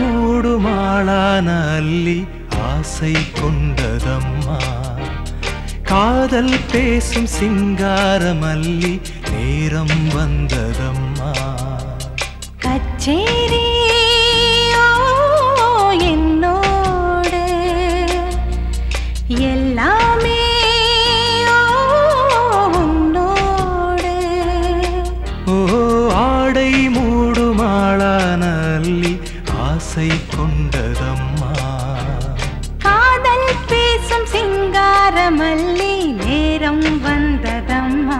மூடுமாளான அல்லி ஆசை கொண்டதம்மா காதல் பேசும் சிங்காரமல்லி நேரம் வந்ததம்மா கச்சேரி ஓ, என்னோடு எல்லாமே ஓ, உன்னோடு ஓ ஆடை மூடுமாளான அல்லி ஆசை கொண்டதம்மா காதல் பேசும் சிங்காரமல்லி நேரம் வந்ததம்மா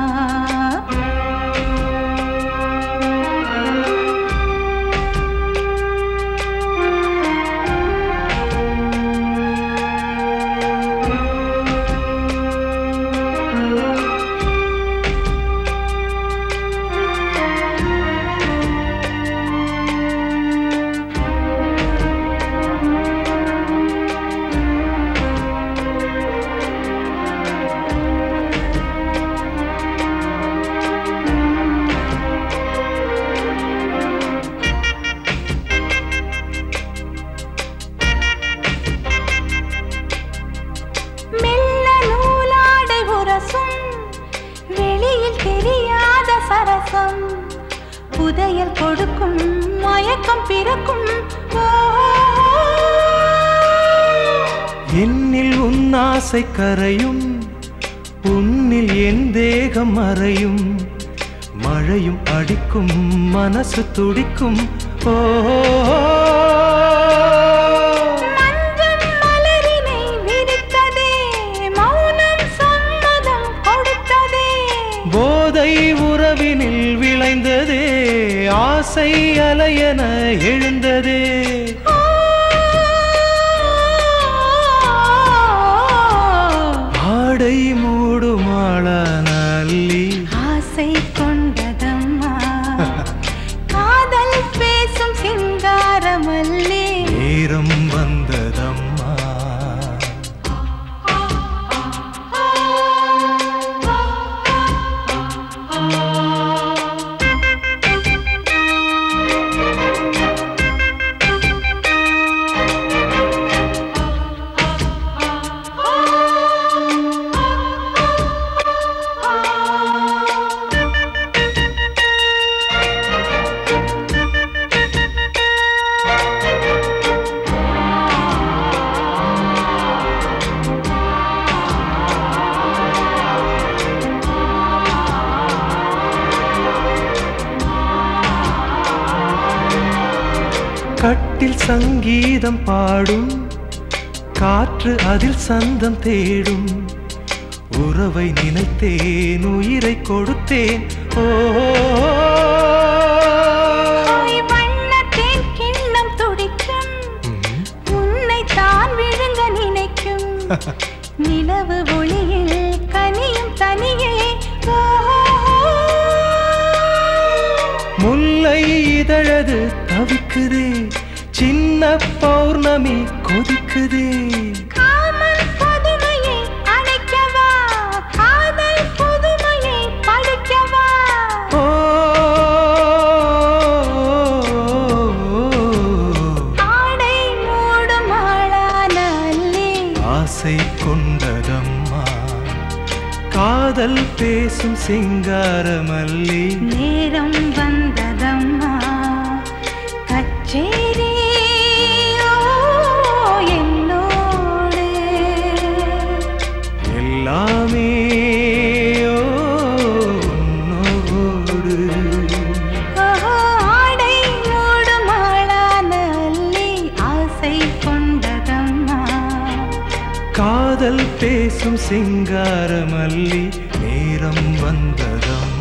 மெல்ல நூலாடை உரசும் வெளியில் தெரியாத சரசம் புதையல் கொடுக்கும் மயக்கம் பிறக்கும் ஓ, என்னில் உன் ஆசை கரையும் உன்னில் என் தேகம் மறையும் மழையும் அடிக்கும் மனசு துடிக்கும் ஓ மஞ்சள் மலரினை விரித்ததே மௌனம் சம்மதம் கொடுத்ததே போதை உறவினில் விளைந்ததே ஆசை அலையென எழுந்ததே ஓ, ஆடை மூடுமாளான அல்லி ஆசை கொண்டதம்மா காதல் பேசும் சிங்காரமல்லி நேரம் வந்ததம்மா கட்டில் சங்கீதம் பாடும் காற்று அதில் சந்தம் தேடும் உறவை நினைத்தேன் உயிரை கொடுத்தேன் ஓ ஓய் வண்ணத்தேன் கிண்ணம் துடிக்கும் உன்னை தான் விழுங்க நினைக்கும் நிலவு ஒளியில் கனியும் தனியே ஓ, முல்லை இதழது தவிக்குதே சின்ன பௌர்ணமி கொதிக்குதே காமன் புதுமையை அணைக்கவா காதல் புதுமையை படிக்கவா ஓ ஆடை மூடும் ஆளான அல்லி ஆசை கொண்டதம்மா காதல் பேசும் சிங்காரமல்லி நேரம் வந்ததம்மா கச்சேரி ஓ, என்னோடு எல்லாமே ஓ, உன்னோடு ஓஹோ, ஆடை மூடும் ஆளான அல்லி ஆசை கொண்டதம்மா காதல் பேசும் சிங்காரமல்லி நேரம் வந்ததம்மா